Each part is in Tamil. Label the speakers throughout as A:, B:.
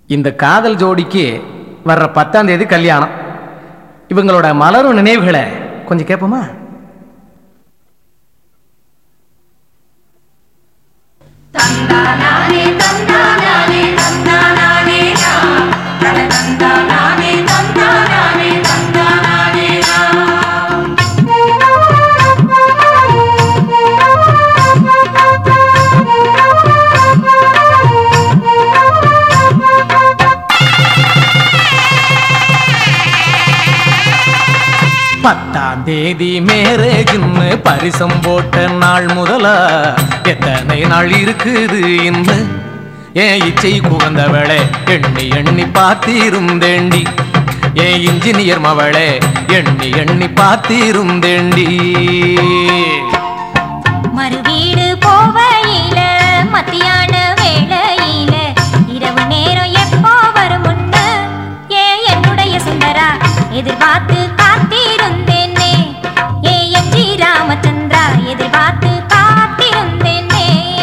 A: இந்த காதல் ஜோடிக்கு வர்ற பத்தாம் தேதி கல்யாணம் இவங்களோட மலரும் நினைவுகளை கொஞ்சம் கேட்போமா
B: தந்தானானே தந்தானானே தந்தானானே நா தன தந்தானானே தந்தானானே தந்தானானே நா
A: பத்தாம் தேதி மேரேஜ்னு பரிசம் போட்ட நாள் முதலா எத்தனை நாள் இருக்குது இன்னு ஏன் இச்சை குகந்தவளே எண்ணி எண்ணி பார்த்திருந்தேண்டி ஏன் இன்ஜினியர் மவளே எண்ணி எண்ணி பார்த்திருந்தேண்டி
C: மறுவீடு போவையில மத்தியான வேளையில இரவு நேரம் எப்போ வரும் முன்னு ஏ என்னுடைய சுந்தரா எதிர்பார்த்து காத்திருந்தேனே ஏ எம் ஜி ராமச்சந்திரா எதிர்பார்த்து காத்திருந்தேனே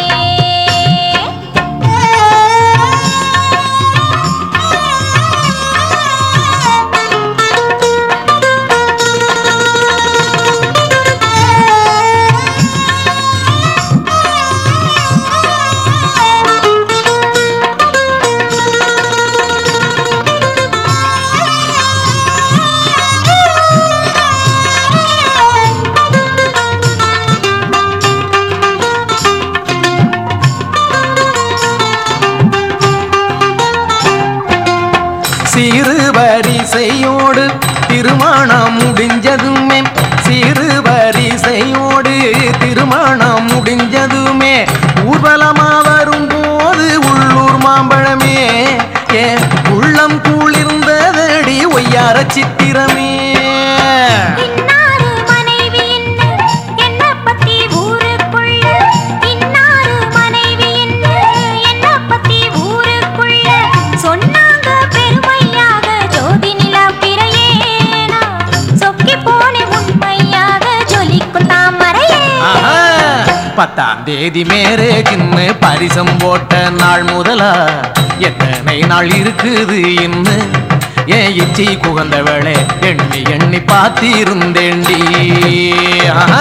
A: சிறு வரிசையோடு திருமணம் முடிஞ்சதுமே சிறு வரிசையோடு திருமணம் முடிஞ்சதுமே ஊர்வலமா வரும்போது உள்ளூர் மாம்பழமே ஏ உள்ளம் குளிர்ந்ததடி ஒய்யார சித்திரமே
C: இன்னாரு மனைவின்னு என்ன பத்தி ஊருக்குள்ள இன்னாரு மனைவின்னு என்ன பத்தி ஊருக்குள்ள சொன்னாங்க பெருமையாக ஜோதி நிலா பிறையேனா சொக்கி போனே உண்மையாக ஜொலிக்கும் தாமரையே
A: ஆஹா, பத்தாம் தேதி மேரேஜ்னு பரிசம் போட்ட நாள் முதலா எத்தனை நாள் இருக்குது இன்னு ஏன் இச்சை குகந்தவளே எண்ணி எண்ணி பார்த்திருந்தேண்டி ஆஹா.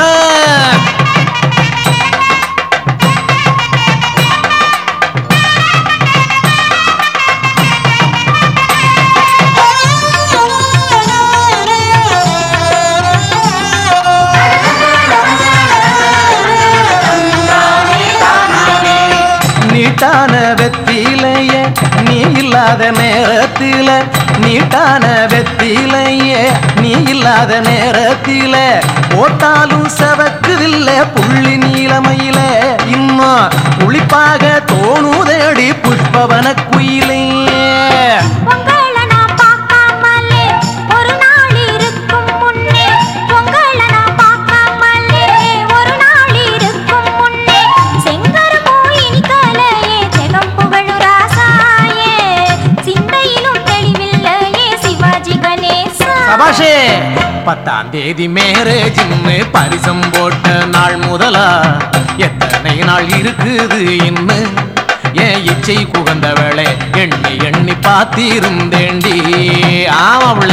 A: நீட்டான வெத்திலைய நீ இல்லாத நேரத்தில நீட்டான வெத்திலைய நீ இல்லாத நேரத்தில போட்டாலும் செவக்குதில்ல புள்ளி நீளமையில இன்னும் புளிப்பாக தோணுதடி புஷ்பவன குயிலே
C: உங்கள நான் பார்க்காமலே ஒரு நாள் இருக்கும் முன்னே உங்கள நான் பார்க்காமலே ஒரு நாள் இருக்கும் முன்னே செங்கரும்போ இனிக்கலையே ஜெகம் புகழு ராசாயே சிந்தையிலும் தெளிவில்லையே சிவாஜி கணேசா
A: சபாஷே பத்தாம் தேதி மேரேஜ்னு பரிசம் போட்ட நாள் முதலா எத்தனை நாள் இருக்குது இன்னு ஏன் இச்சை குகந்தவளே எண்ணி எண்ணி பார்த்திருந்தேண்டி ஆமாவுல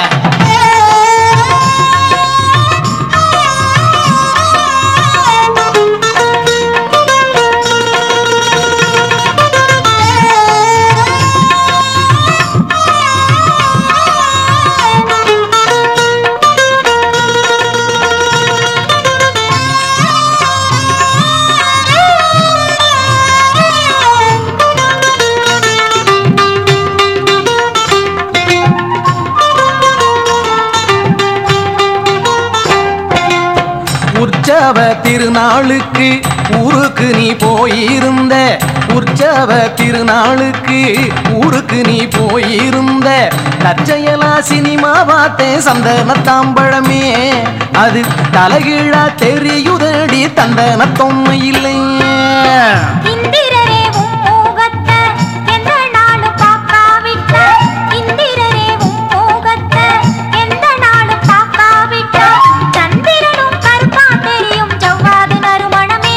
A: உற்சவ திருநாளுக்கு ஊருக்கு நீ போயிருந்த உற்சவ திருநாளுக்கு ஊருக்கு நீ போயிருந்த தற்செயலா சினிமா பார்த்தேன் சந்தன தாம்பழமே அது தலைகீழா தெரியுதடி தந்தன தொன்மை இல்லையே
C: இந்திரரே உம் மோகத்தை எந்த நாளும் பார்க்காவிட்டா இந்திரரே உம் மோகத்தை எந்த நாளும் பார்க்காவிட்டா சந்திரனும் கருப்பா தெரியும் ஜவ்வாது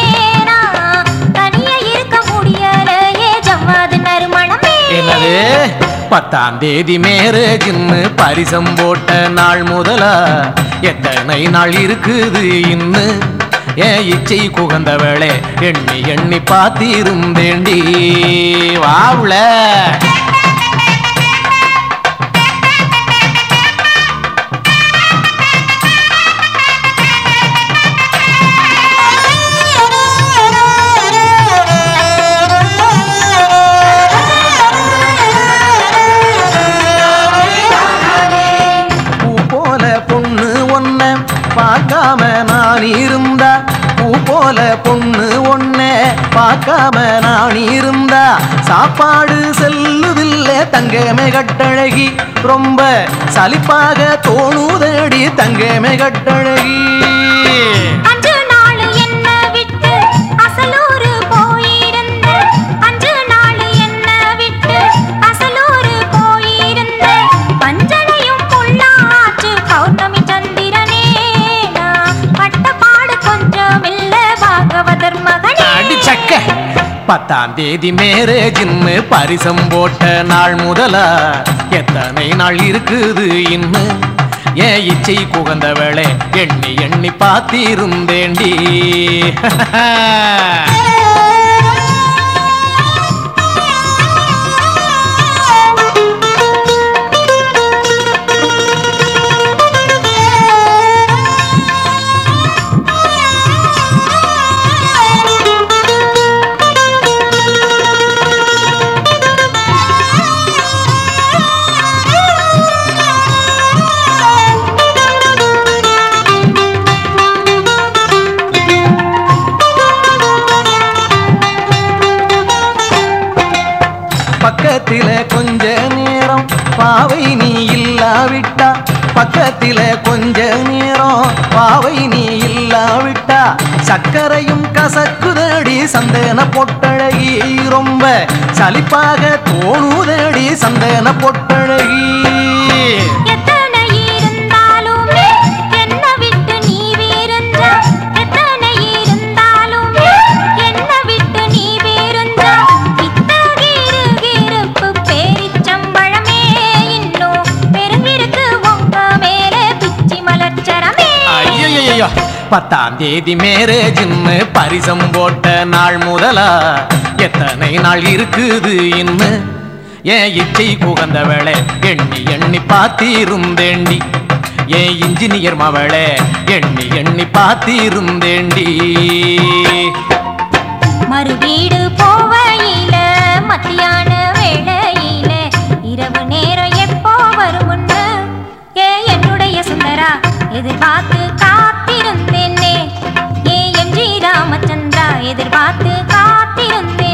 C: நறுமணமேனா தனியே இருக்க முடியலையே ஜவ்வாது நறுமணமே
A: என்னது பத்தாம் தேதி மேரேஜின்னு பரிசம் போட்ட நாள் முதலா எத்தனை நாள் இருக்குது இன்னு ஏன் இச்சை குகந்தவளே எண்ணி எண்ணி பார்த்திருந்தேண்டி வாவுல பூ போல பொண்ணு ஒன்ன பார்க்காம நான் இருந்தா பூ போல பொண்ணு ஒன்ன பார்க்காம நான் இருந்தா சாப்பாடு செல்லுதில்லை தங்கமே கட்டழகி ரொம்ப சலிப்பாக தோணுதடி தங்கமே கட்டழகி
C: அஞ்சு நாள் என்ன விட்டு அசலூரு போயிருந்த அஞ்சு நாள் என்ன விட்டு அசலூரு போயிருந்த பஞ்சனையும் பொள்ளாச்சு பௌர்ணமி சந்திரனே நான் பட்ட பாடு கொஞ்சம் இல்ல பாகவதர் மகனே
A: அடிச்சக்க பத்தாம் தேதி மேரேஜின்னு பரிசம் போட்ட நாள் முதலா எத்தனை நாள் இருக்குது இன்னு ஏன் இச்சை குகந்தவளே எண்ணி எண்ணி பார்த்திருந்தேண்டி பக்கத்தில கொஞ்ச நேரம் பாவை நீ இல்லாவிட்டா பக்கத்தில கொஞ்ச நேரம் பாவை நீ இல்லாவிட்டா சக்கரையும் கசக்குதடி சந்தன பொட்டழகி ரொம்ப சலிப்பாக தோணுதடி சந்தன பொட்டழகி
C: எத்தனை இருந்தாலுமே என்ன விட்டு நீ வேறென்றா எத்தனை இருந்தாலுமே என்ன விட்டு நீ வேறென்றா இத்தகிருகிருப்பு பேரிச்சம்பழமே இன்னும் பெருங்கிருக்கு உங்க மேலே பிச்சி மலர்ச்சரமே
A: ஐயையையோ பத்தாம் தேதி மேரேஜின்னு பரிசம் போட்ட நாள் முதலா எத்தனை நாள் இருக்குது இன்னு ஏன் இச்சை குகந்தவளே எண்ணி எண்ணி பார்த்திருந்தேண்டி ஏன் இன்ஜினியர் மவளே எண்ணி எண்ணி பார்த்திருந்தேண்டி
C: மறு வீடு போவையில மத்தியான வேளையில இரவு நேரம் எப்போ வருமுன்னு ஏ என்னுடைய சுந்தரா எதிர்பார்த்து காத்திருந்தேனே ஏ எம் ஜி ராமச்சந்திரா எதிர்பார்த்து காத்திருந்தேனே